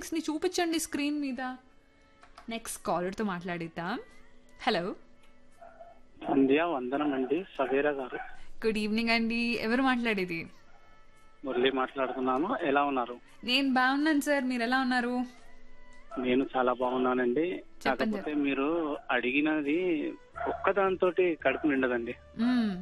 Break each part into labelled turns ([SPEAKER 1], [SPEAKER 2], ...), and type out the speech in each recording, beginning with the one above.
[SPEAKER 1] రేటింగ్స్ని చూపించండి స్క్రీన్ మీద next కాలర్తో మాట్లాడిద్దాం hello
[SPEAKER 2] సంధ్య వందనం అండి సవేరా గారు
[SPEAKER 1] గుడ్ ఈవినింగ్ అండి ఎవరు మాట్లాడేది
[SPEAKER 2] మురళి మాట్లాడుతున్నాను ఎలా ఉన్నారు
[SPEAKER 1] నేను బాగున్నాను సార్ మీరు ఎలా ఉన్నారు
[SPEAKER 2] నేను చాలా బాగున్నానండి
[SPEAKER 1] చెప్పండి.
[SPEAKER 2] కాకపోతే మీరు అడిగినది ఒక్కదాంతో కడుపు నిండదండి
[SPEAKER 1] మ్మ్.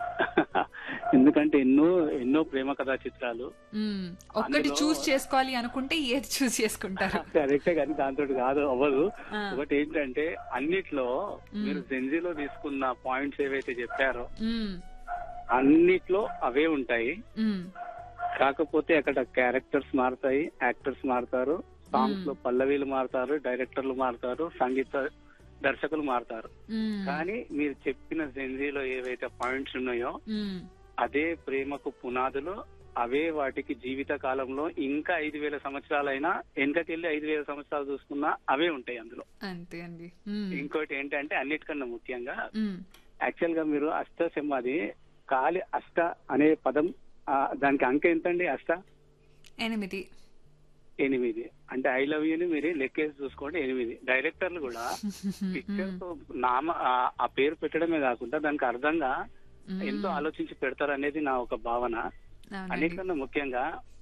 [SPEAKER 2] ఎందుకంటే ఎన్నో ఎన్నో ప్రేమ కథా చిత్రాలు
[SPEAKER 1] మ్మ్. ఒక్కటి
[SPEAKER 2] అందులో-
[SPEAKER 1] చూస్ చేసుకోవాలి అనుకుంటే ఏది చూస్ చేసుకుంటారు
[SPEAKER 2] కరెక్టే కానీ దాంతో కాదు అవ్వదు
[SPEAKER 1] ఆ.
[SPEAKER 2] ఒకటి ఏంటంటే అన్నిట్లో మీరు జెన్జీలో తీసుకున్న పాయింట్స్ ఏవైతే చెప్పారో
[SPEAKER 1] మ్మ్.
[SPEAKER 2] అన్నిట్లో అవే ఉంటాయి
[SPEAKER 1] మ్మ్.
[SPEAKER 2] కాకపోతే అక్కడ క్యారెక్టర్స్ మారుతాయి యాక్టర్స్ మారుతారు సాంగ్స్ లో పల్లవీలు మారుతారు డైరెక్టర్లు మారుతారు సంగీత దర్శకులు మారుతారు
[SPEAKER 1] మ్మ్.
[SPEAKER 2] కానీ మీరు చెప్పిన జెన్జీలో ఏవైతే పాయింట్స్ ఉన్నాయో
[SPEAKER 1] మ్మ్.
[SPEAKER 2] అదే ప్రేమకు పునాదులు అవే వాటికి జీవిత కాలంలో ఇంకా ఐదు వేల సంవత్సరాలైనా వెనకకెళ్ళి ఐదు వేల సంవత్సరాలు చూసుకున్నా అవే ఉంటాయి అందులో
[SPEAKER 1] అంతే అండి మ్మ్.
[SPEAKER 2] ఇంకోటి ఏంటంటే అన్నిటికన్నా ముఖ్యంగా
[SPEAKER 1] మ్మ్.
[SPEAKER 2] యాక్చువల్ గా మీరు అష్టసింహది కాలి అష్ట అనే పదం ఆ, దానికి అంక ఎంతండి అష్ట
[SPEAKER 1] ఎనిమిది
[SPEAKER 2] ఎనిమిది అంటే ఐ లవ్ యూని మీరు లెక్కేసి చూసుకోండి ఎనిమిది డైరెక్టర్లు కూడా పిక్చర్ తో నామ ఆ- ఆ పేరు పెట్టడమే కాకుండా దానికి అర్థంగా ఎంతో ఆలోచించి పెడతారు అనేది నా ఒక భావన
[SPEAKER 1] అవునండి
[SPEAKER 2] అన్నిటికన్నా ముఖ్యంగా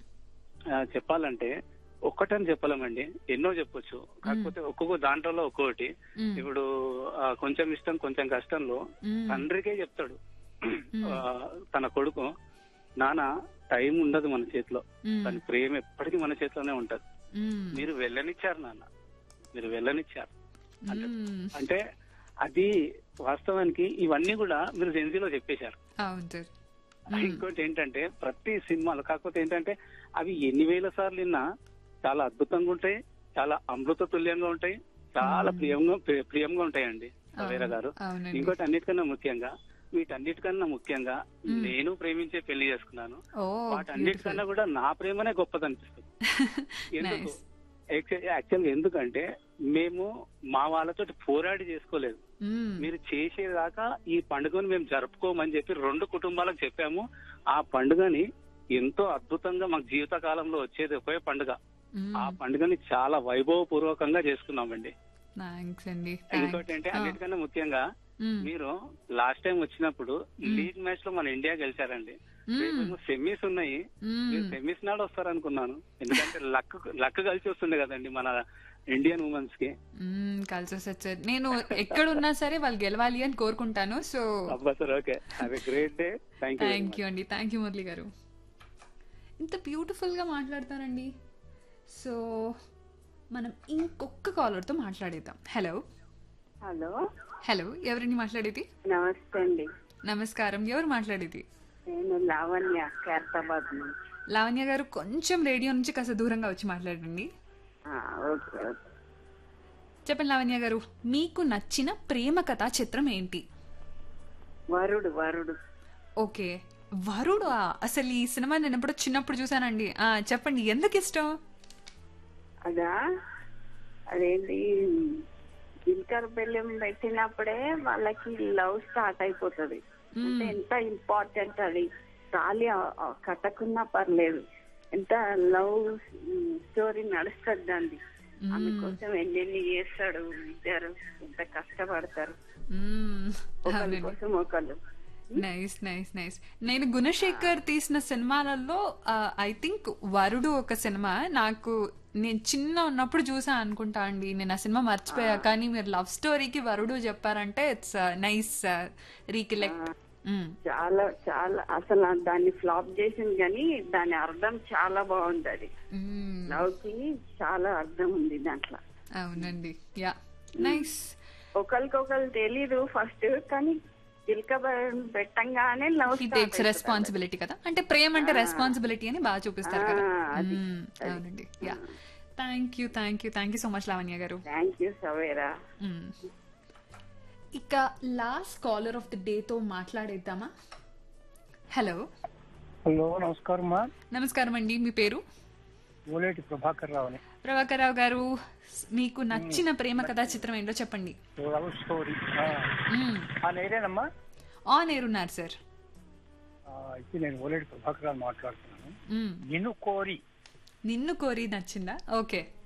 [SPEAKER 2] ఆ, చెప్పాలంటే ఒక్కటని చెప్పలేమండి ఎన్నో చెప్పొచ్చు కాకపోతే ఒక్కొక్క దాంట్లో ఒక్కొక్కటి
[SPEAKER 1] మ్మ్.
[SPEAKER 2] ఇప్పుడు ఆ, కొంచెం ఇష్టం కొంచెం కష్టంలో
[SPEAKER 1] మ్మ్.
[SPEAKER 2] తండ్రికే చెప్తాడు ఆ, తన కొడుకు నాన్న టైం ఉండదు మన చేతిలో
[SPEAKER 1] మ్మ్.
[SPEAKER 2] కానీ ప్రేమ ఎప్పటికీ మన చేతిలోనే ఉంటది
[SPEAKER 1] మ్మ్.
[SPEAKER 2] మీరు వెళ్ళనిచ్చారు నాన్న మీరు వెళ్ళనిచ్చారు
[SPEAKER 1] మ్మ్.
[SPEAKER 2] అంటే అది వాస్తవానికి ఇవన్నీ కూడా మీరు జెన్జీలో చెప్పేశారు
[SPEAKER 1] అవును సార్
[SPEAKER 2] ఇంకోటి ఏంటంటే ప్రతి సినిమాలో కాకపోతే ఏంటంటే అవి ఎన్ని వేల సార్లు విన్నా చాలా అద్భుతంగా ఉంటాయి చాలా అమృత తుల్యంగా ఉంటాయి చాలా ప్రియంగా ప్రి- ప్రియంగా ఉంటాయండి సవేరా గారు
[SPEAKER 1] అవునండి
[SPEAKER 2] ఇంకోటి అన్నిటికన్నా ముఖ్యంగా వీటన్నిటికన్నా ముఖ్యంగా నేను ప్రేమించే పెళ్లి చేసుకున్నాను
[SPEAKER 1] ఓ
[SPEAKER 2] వాటన్నిటికన్నా కూడా నా ప్రేమనే గొప్పది అనిపిస్తుంది ఎందుకు
[SPEAKER 1] నైస్
[SPEAKER 2] యాక్చువల్ గా ఎందుకంటే మేము మా వాళ్ళతో పోరాడి చేసుకోలేదు మీరు చేసేదాకా ఈ పండుగను మేము జరుపుకోమని చెప్పి రెండు కుటుంబాలకు చెప్పాము ఆ పండుగని ఎంతో అద్భుతంగా మాకు జీవిత కాలంలో వచ్చేది ఒకే పండుగ ఆ పండుగని చాలా వైభవపూర్వకంగా చేసుకున్నామండి
[SPEAKER 1] థ్యాంక్స్ అండి
[SPEAKER 2] ఇంకోటి అంటే అన్నిటికన్నా ముఖ్యంగా మీరు లాస్ట్ టైం వచ్చినప్పుడు లీగ్ మ్యాచ్ లో మన ఇండియా గెలిచారండి రేపేమో సెమీస్ ఉన్నాయి మీరు సెమీస్ నాడు వస్తారనుకున్నాను ఎందుకంటే లక్ లక్ కలిసి వస్తుండే కదండి మన ఇండియన్ ఉమెన్స్ కి
[SPEAKER 1] కలిసి వస్తుంది సార్ నేను ఎక్కడున్నా సరే వాళ్ళు గెలవాలి అని కోరుకుంటాను సో
[SPEAKER 2] అబ్బా sir okay have a great day thank you
[SPEAKER 1] thank you అండి థ్యాంక్ యూ మురళి గారు ఇంత బ్యూటిఫుల్గా మాట్లాడతారండి సో మనం ఇంకొక కాలర్తో మాట్లాడేద్దాం హలో
[SPEAKER 3] హలో
[SPEAKER 1] హలో ఎవరిని మాట్లాడేది
[SPEAKER 3] నమస్తే అండి
[SPEAKER 1] నమస్కారం ఎవరు మాట్లాడేది
[SPEAKER 3] నేను లావణ్య ఖైరతాబాద్ నుంచి
[SPEAKER 1] లావణ్య గారు కొంచెం రేడియో నుంచి కాస్త దూరంగా వచ్చి మాట్లాడండి
[SPEAKER 3] ఆ, ఓకే ఓకే
[SPEAKER 1] చెప్పండి లావణ్య గారు మీకు నచ్చిన ప్రేమ కథా చిత్రం ఏంటి
[SPEAKER 3] వరుడు వరుడు
[SPEAKER 1] ఓకే వరుడు అసలు ఈ సినిమా నేను ఎప్పుడో చిన్నప్పుడు చూసానండి ఆ, చెప్పండి ఎందుకు ఇష్టం
[SPEAKER 3] అదా అదేంటి జిల్కర్ బెల్లం పెట్టినప్పుడే వాళ్ళకి లవ్ స్టార్ట్ అయిపోతుంది అంటే ఎంత ఇంపార్టెంట్ అది తాళి ఆ- ఆ కట్టకున్నా పర్లేదు ఎంత లవ్ స్టోరీ నడుస్తుంది దాన్ని ఆమె కోసం ఎన్నెన్ని చేస్తాడు ఇద్దరు ఎంత కష్టపడతారు
[SPEAKER 1] మ్మ్.
[SPEAKER 3] ఒకరి
[SPEAKER 1] అవునండి
[SPEAKER 3] కోసం ఒకళ్ళు
[SPEAKER 1] నైస్ నైస్ నైస్ నేను గుణశేఖర్ తీసిన సినిమాలలో ఐ థింక్ వరుడు ఒక సినిమా నాకు నేను చిన్న ఉన్నప్పుడు చూసా అనుకుంటా అండి నేను ఆ సినిమా మర్చిపోయా కానీ మీరు లవ్ స్టోరీకి వరుడు చెప్పారంటే ఇట్స్ నైస్ రీకలెక్ట్
[SPEAKER 3] చాలా చాలా అసలు దాన్ని ఫ్లాప్ చేసింది కానీ దాని అర్థం చాలా బాగుంది అది లవ్ కి చాలా అర్థం ఉంది దాంట్లో
[SPEAKER 1] అవునండి యా నైస్
[SPEAKER 3] ఒకరికొకరు తెలీదు ఫస్ట్ కానీ చిలక పెట్టంగానే లవ్
[SPEAKER 1] హీ టేక్స్ రెస్పాన్సిబిలిటీ కదా అంటే ప్రేమ అంటే రెస్పాన్సిబిలిటీ అని బాగా చూపిస్తారు కదా మ్మ్. అవునండి yeah thank you thank you thank you so much Lavanya garu
[SPEAKER 3] thank you Savera
[SPEAKER 1] మ్మ్. ఇక లాస్ట్ కాలర్ ఆఫ్ ద డేతో మాట్లాడేద్దామా హలో
[SPEAKER 4] హలో నమస్కారం మా
[SPEAKER 1] నమస్కారం అండి మీ పేరు
[SPEAKER 4] ఓలేటి ప్రభాకర్ రావుని
[SPEAKER 1] ప్రభాకర్ రావు గారు మీకు నచ్చిన ప్రేమ కథా చిత్రం ఏంటో చెప్పండి
[SPEAKER 4] లవ్ స్టోరీ
[SPEAKER 1] మ్మ్.
[SPEAKER 4] ఆ నేరేనమ్మా
[SPEAKER 1] ఆన్ ఎయిర్ ఉన్నారు సార్
[SPEAKER 4] ఆ, అయితే నేను ఓలేటి ప్రభాకర్ రావు మాట్లాడుతున్నాను
[SPEAKER 1] మ్మ్.
[SPEAKER 4] నిన్ను కోరి
[SPEAKER 1] నిన్ను కోరి నచ్చిందా ఓకే